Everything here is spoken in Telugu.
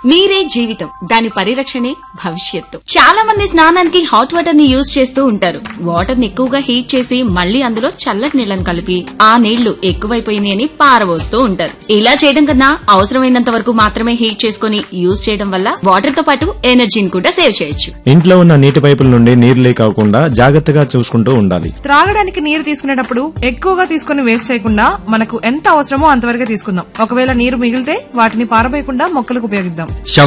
నీరే జీవితం దాని పరిరక్షణే భవిష్యత్తు చాలా మంది స్నానానికి హాట్ వాటర్ ని యూజ్ చేస్తూ ఉంటారు వాటర్ ని ఎక్కువగా హీట్ చేసి మళ్ళీ అందులో చల్లటి నీళ్లను కలిపి ఆ నీళ్లు ఎక్కువైపోయినాయి అని పారబోస్తూ ఉంటారు ఇలా చేయడం కన్నా అవసరమైనంత వరకు మాత్రమే హీట్ చేసుకుని యూజ్ చేయడం వల్ల వాటర్ తో పాటు ఎనర్జీని కూడా సేవ్ చేయొచ్చు ఇంట్లో ఉన్న నీటి పైపుల నుండి నీరు లీక్ అవ్వకుండా జాగ్రత్తగా చూసుకుంటూ ఉండాలి త్రాగడానికి నీరు తీసుకునేటప్పుడు ఎక్కువగా తీసుకుని వేస్ట్ చేయకుండా మనకు ఎంత అవసరమో అంతవరకే తీసుకుందాం ఒకవేళ నీరు మిగిలితే వాటిని పారబోయకుండా మొక్కలకు ఉపయోగిద్దాం